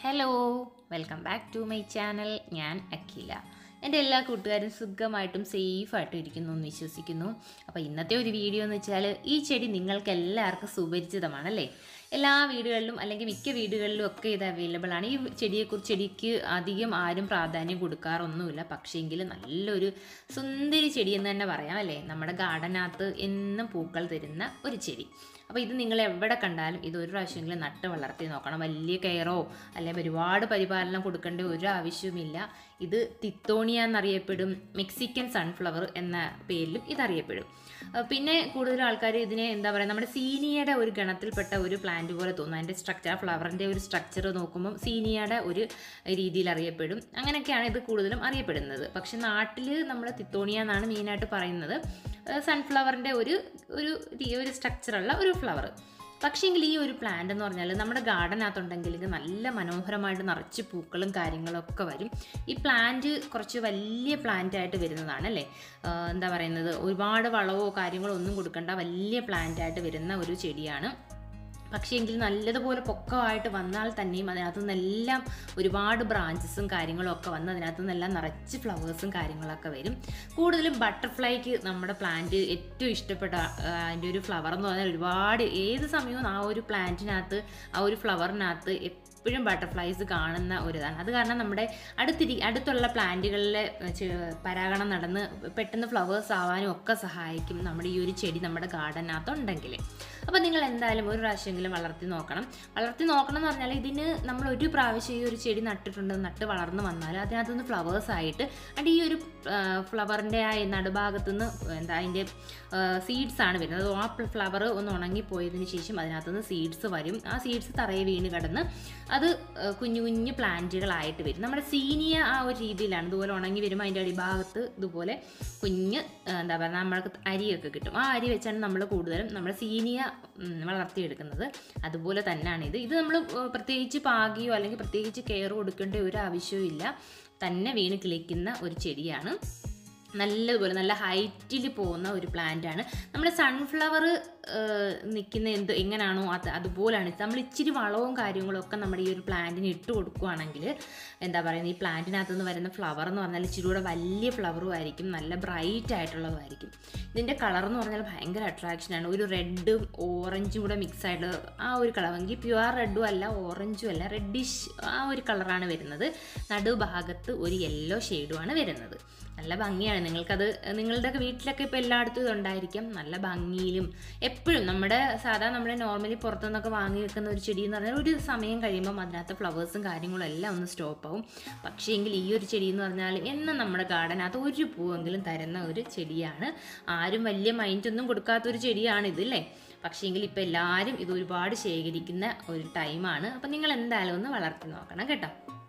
Hello welcome back to my channel ഞാൻ അഖില എൻ്റെ എല്ലാ കൂട്ടുകാരും സുഖമായിട്ടും സേഫായിട്ടും ഇരിക്കുന്നു എന്ന് വിശ്വസിക്കുന്നു അപ്പോൾ ഇന്നത്തെ ഒരു വീഡിയോ എന്ന് വെച്ചാൽ ഈ ചെടി നിങ്ങൾക്ക് എല്ലാവർക്കും സുപരിചിതമാണല്ലേ എല്ലാ വീടുകളിലും അല്ലെങ്കിൽ മിക്ക വീടുകളിലും ഒക്കെ ഇത് അവൈലബിൾ ആണ് ഈ ചെടിയെക്കുറിച്ച് ചെടിക്ക് അധികം ആരും പ്രാധാന്യം കൊടുക്കാറൊന്നുമില്ല പക്ഷേങ്കിൽ നല്ലൊരു സുന്ദരി ചെടി എന്ന് തന്നെ പറയാം അല്ലേ നമ്മുടെ ഗാർഡനകത്ത് എന്നും പൂക്കൾ തരുന്ന ഒരു ചെടി അപ്പോൾ ഇത് നിങ്ങൾ എവിടെ കണ്ടാലും ഇത് ഒരു പ്രാവശ്യമെങ്കിലും നട്ട് വളർത്തി നോക്കണം വലിയ കെയറോ അല്ലെങ്കിൽ ഒരുപാട് പരിപാലനം കൊടുക്കേണ്ട ഒരു ആവശ്യവുമില്ല ഇത് തിത്തോണിയ എന്നറിയപ്പെടും മെക്സിക്കൻ സൺഫ്ലവർ എന്ന പേരിലും ഇതറിയപ്പെടും അഹ് പിന്നെ കൂടുതൽ ആൾക്കാർ ഇതിനെ എന്താ പറയുക നമ്മുടെ സീനിയയുടെ ഒരു ഗണത്തിൽപ്പെട്ട ഒരു പ്ലാന്റ് പോലെ തോന്നും അതിൻ്റെ സ്ട്രക്ചർ ഫ്ലവറിൻ്റെ ഒരു സ്ട്രക്ചർ നോക്കുമ്പം സീനിയയുടെ ഒരു രീതിയിൽ അറിയപ്പെടും അങ്ങനെയൊക്കെയാണ് ഇത് കൂടുതലും അറിയപ്പെടുന്നത് പക്ഷെ നാട്ടിൽ നമ്മൾ തിത്തോണിയ എന്നാണ് മെയിനായിട്ട് പറയുന്നത് സൺഫ്ലവറിൻ്റെ ഒരു ഒരു രീ- ഒരു സ്ട്രക്ചറുള്ള ഒരു ഫ്ലവർ പക്ഷേങ്കിൽ ഈ ഒരു പ്ലാന്റ് എന്ന് പറഞ്ഞാൽ നമ്മുടെ ഗാർഡനകത്തുണ്ടെങ്കിൽ ഇത് നല്ല മനോഹരമായിട്ട് നിറച്ച് പൂക്കളും കാര്യങ്ങളും ഒക്കെ വരും ഈ പ്ലാന്റ് കുറച്ച് വലിയ പ്ലാന്റ് ആയിട്ട് വരുന്നതാണ് അല്ലേ ആഹ് എന്താ പറയുന്നത് ഒരുപാട് വളവോ കാര്യങ്ങളോ ഒന്നും കൊടുക്കേണ്ട വലിയ പ്ലാന്റ് ആയിട്ട് വരുന്ന ഒരു ചെടിയാണ് പക്ഷേ എങ്കിൽ നല്ലതുപോലെ പൊക്കമായിട്ട് വന്നാൽ തന്നെയും അതിനകത്തു നിന്നെല്ലാം ഒരുപാട് ബ്രാഞ്ചസും കാര്യങ്ങളും ഒക്കെ വന്ന് അതിനകത്തു നിന്നെല്ലാം നിറച്ച് ഫ്ലവേഴ്സും കാര്യങ്ങളൊക്കെ വരും കൂടുതലും ബട്ടർഫ്ലൈക്ക് നമ്മുടെ പ്ലാന്റ് ഏറ്റവും ഇഷ്ടപ്പെട്ട ആ, അതിൻ്റെ ഒരു ഫ്ലവർ എന്ന് പറഞ്ഞാൽ ഒരുപാട് ഏത് സമയവും ആ ഒരു പ്ലാന്റിനകത്ത് ആ ഒരു ഫ്ലവറിനകത്ത് എപ്പോഴും ബട്ടർഫ്ലൈസ് കാണുന്ന ഒരു ഇതാണ് അത് കാരണം നമ്മുടെ അടുത്തിരി അടുത്തുള്ള പ്ലാന്റുകളിലെ പരാഗണം നടന്ന് പെട്ടെന്ന് ഫ്ലവേഴ്സ് ആവാനും ഒക്കെ സഹായിക്കും നമ്മുടെ ഈ ഒരു ചെടി നമ്മുടെ ഗാർഡനകത്ത് ഉണ്ടെങ്കിൽ അപ്പോൾ നിങ്ങൾ എന്തായാലും ഒരു പ്രാവശ്യമെങ്കിലും വളർത്തി നോക്കണം വളർത്തി നോക്കണം എന്ന് പറഞ്ഞാൽ ഇതിന് നമ്മൾ ഒരു പ്രാവശ്യം ഈ ഒരു ചെടി നട്ടിട്ടുണ്ട് നട്ട് വളർന്ന് വന്നാൽ അതിനകത്തുനിന്ന് ഫ്ലവേഴ്സ് ആയിട്ട് അതിൻ്റെ ഈ ഒരു ഫ്ലവറിൻ്റെ ആ നടുഭാഗത്തു നിന്ന് എന്താ അതിൻ്റെ സീഡ്സ് ആണ് വരുന്നത് ആ ഫ്ലവർ ഒന്ന് ഉണങ്ങിപ്പോയതിന് ശേഷം അതിനകത്തുനിന്ന് സീഡ്സ് വരും ആ സീഡ്സ് തറയെ വീണ് കിടന്ന് അത് ആ, കുഞ്ഞു കുഞ്ഞു പ്ലാന്റുകളായിട്ട് വരും നമ്മുടെ സീനിയ ആ ഒരു രീതിയിലാണ് ഇതുപോലെ ഉണങ്ങി വരുമ്പോൾ അതിൻ്റെ അടിഭാഗത്ത് ഇതുപോലെ കുഞ്ഞ് ആ, എന്താ പറയുക നമ്മൾക്ക് അരിയൊക്കെ കിട്ടും ആ അരി വെച്ചാണ് നമ്മൾ കൂടുതലും നമ്മുടെ സീനിയ ഉം, വളർത്തിയെടുക്കുന്നത് അതുപോലെ തന്നെയാണ് ഇത് ഇത് നമ്മൾ പ്രത്യേകിച്ച് പാകിയോ അല്ലെങ്കിൽ പ്രത്യേകിച്ച് കെയർ കൊടുക്കേണ്ട ഒരു ആവശ്യവും ഇല്ല തന്നെ വീണ് കിളിക്കുന്ന ഒരു ചെടിയാണ് നല്ലതുപോലെ നല്ല ഹൈറ്റിൽ പോകുന്ന ഒരു പ്ലാന്റ് ആണ് നമ്മുടെ സൺഫ്ലവർ നിൽക്കുന്ന എന്ത് എങ്ങനെയാണോ അത് അതുപോലെയാണ് ഇത്. നമ്മൾ ഇച്ചിരി വളവും കാര്യങ്ങളും ഒക്കെ നമ്മുടെ ഈ ഒരു പ്ലാന്റിന് ഇട്ട് കൊടുക്കുകയാണെങ്കിൽ എന്താ പറയുന്നത് ഈ പ്ലാന്റിനകത്ത് നിന്ന് വരുന്ന ഫ്ലവർ എന്ന് പറഞ്ഞാൽ ഇച്ചിരി കൂടെ വലിയ ഫ്ലവറും ആയിരിക്കും നല്ല ബ്രൈറ്റ് ആയിട്ടുള്ളതുമായിരിക്കും ഇതിൻ്റെ കളർ എന്ന് പറഞ്ഞാൽ ഭയങ്കര അട്രാക്ഷനാണ് ഒരു റെഡും ഓറഞ്ചും കൂടെ മിക്സ് ആയിട്ട് ആ ഒരു കളർ എങ്കിൽ പ്യുവർ റെഡും അല്ല ഓറഞ്ചും അല്ല റെഡിഷ് ആ ഒരു കളറാണ് വരുന്നത് നടുഭാഗത്ത് ഒരു യെല്ലോ ഷെയ്ഡുമാണ് വരുന്നത് നല്ല ഭംഗിയാണ് നിങ്ങൾക്കത് നിങ്ങളുടെ വീട്ടിലൊക്കെ ഇപ്പോൾ എല്ലായിടത്തും ഇതുണ്ടായിരിക്കും നല്ല ഭംഗിയിലും എപ്പോഴും നമ്മുടെ സാധാ നമ്മുടെ നോർമലി പുറത്തുനിന്നൊക്കെ വാങ്ങി വെക്കുന്ന ഒരു ചെടി എന്ന് പറഞ്ഞാൽ ഒരു സമയം കഴിയുമ്പം അതിനകത്ത് ഫ്ലവേഴ്സും കാര്യങ്ങളും എല്ലാം ഒന്ന് സ്റ്റോപ്പ് ആവും പക്ഷേ എങ്കിൽ ഈ ഒരു ചെടി എന്ന് പറഞ്ഞാൽ എന്നും നമ്മുടെ ഗാർഡനകത്ത് ഒരു പൂവെങ്കിലും തരുന്ന ഒരു ചെടിയാണ് ആരും വലിയ മൈൻഡൊന്നും കൊടുക്കാത്ത ഒരു ചെടിയാണ് ഇത് അല്ലേ പക്ഷേ എങ്കിൽ ഇപ്പോൾ എല്ലാവരും ഇത് ഒരുപാട് ശേഖരിക്കുന്ന ഒരു ടൈമാണ് അപ്പം നിങ്ങൾ എന്തായാലും ഒന്ന് വളർത്തി നോക്കണം കേട്ടോ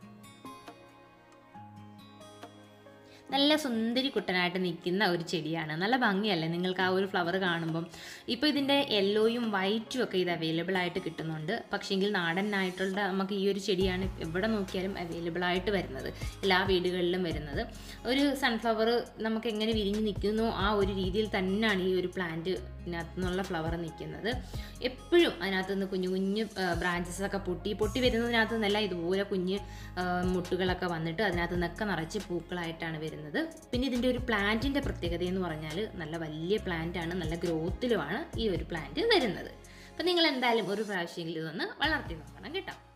നല്ല സുന്ദരി കുട്ടനായിട്ട് നിൽക്കുന്ന ഒരു ചെടിയാണ് നല്ല ഭംഗിയല്ലേ നിങ്ങൾക്ക് ആ ഒരു ഫ്ലവർ കാണുമ്പം ഇപ്പോൾ ഇതിൻ്റെ യെല്ലോയും വൈറ്റും ഒക്കെ ഇത് അവൈലബിൾ ആയിട്ട് കിട്ടുന്നുണ്ട് പക്ഷേങ്കിൽ നാടനായിട്ടുള്ള നമുക്ക് ഈ ഒരു ചെടിയാണ് എവിടെ നോക്കിയാലും അവൈലബിൾ ആയിട്ട് വരുന്നത് എല്ലാ വീടുകളിലും വരുന്നത് ഒരു സൺഫ്ലവർ നമുക്ക് എങ്ങനെ വിരിഞ്ഞ് നിൽക്കുന്നു ആ ഒരു രീതിയിൽ തന്നെയാണ് ഈ ഒരു പ്ലാന്റ് ഇതിനകത്തു നിന്നുള്ള ഫ്ലവർ നിൽക്കുന്നത് എപ്പോഴും അതിനകത്ത് നിന്ന് കുഞ്ഞു കുഞ്ഞു ബ്രാഞ്ചസ് ഒക്കെ പൊട്ടി പൊട്ടി വരുന്നതിനകത്ത് നിന്നല്ല ഇതുപോലെ കുഞ്ഞ് ആ, മുട്ടുകളൊക്കെ വന്നിട്ട് അതിനകത്ത് നിന്നൊക്കെ നിറച്ച് പൂക്കളായിട്ടാണ് വരുന്നത് പിന്നെ ഇതിൻ്റെ ഒരു പ്ലാന്റിൻ്റെ പ്രത്യേകത എന്ന് പറഞ്ഞാൽ നല്ല വലിയ പ്ലാന്റ് ആണ് നല്ല ഗ്രോത്തിലുമാണ് ഈ ഒരു പ്ലാന്റ് വരുന്നത് അപ്പം നിങ്ങൾ എന്തായാലും ഒരു പ്രാവശ്യമെങ്കിലും ഇതൊന്ന് വളർത്തി നോക്കണം കേട്ടോ